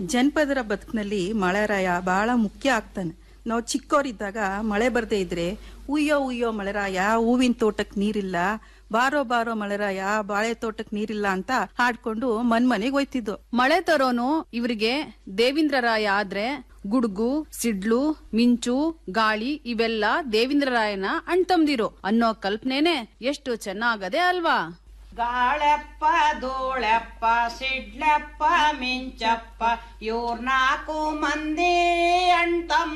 ಜನಪದರ ಬದುಕಿನಲ್ಲಿ ಮಳೆರಾಯ ಬಹಳ ಮುಖ್ಯ ಆಗ್ತಾನೆ ನಾವು ಚಿಕ್ಕವರಿದ್ದಾಗ ಮಳೆ ಬರ್ದೇ ಇದ್ರೆ ಉಯ್ಯೋ ಉಯ್ಯೋ ಮಳೆರಾಯ ಹೂವಿನ ತೋಟಕ್ ನೀರಿಲ್ಲ ಬಾರೋ ಬಾರೋ ಮಳೆರಾಯ ಬಾಳೆ ತೋಟಕ್ ನೀರಿಲ್ಲ ಅಂತ ಹಾಡ್ಕೊಂಡು ಮನ್ ಮನೆಗ್ ಹೋಯ್ತಿದ್ದು ಮಳೆ ತರೋನು ಇವರಿಗೆ ದೇವೇಂದ್ರರಾಯ ಆದ್ರೆ ಗುಡುಗು ಸಿಡ್ಲು ಮಿಂಚು ಗಾಳಿ ಇವೆಲ್ಲ ದೇವೇಂದ್ರರಾಯನ ಅಣ್ತಂದಿರು ಅನ್ನೋ ಕಲ್ಪನೆನೆ ಎಷ್ಟು ಚೆನ್ನಾಗದೆ ಅಲ್ವಾ ಗಾಳೆಪ್ಪ ಧೂಳೆಪ್ಪ ಸಿಡ್ಲೆಪ್ಪ ಮಿಂಚಪ್ಪ ಇವ್ರ ನಾಲ್ಕು ಮಂದಿ ಅಣ್ತಮ್ಮ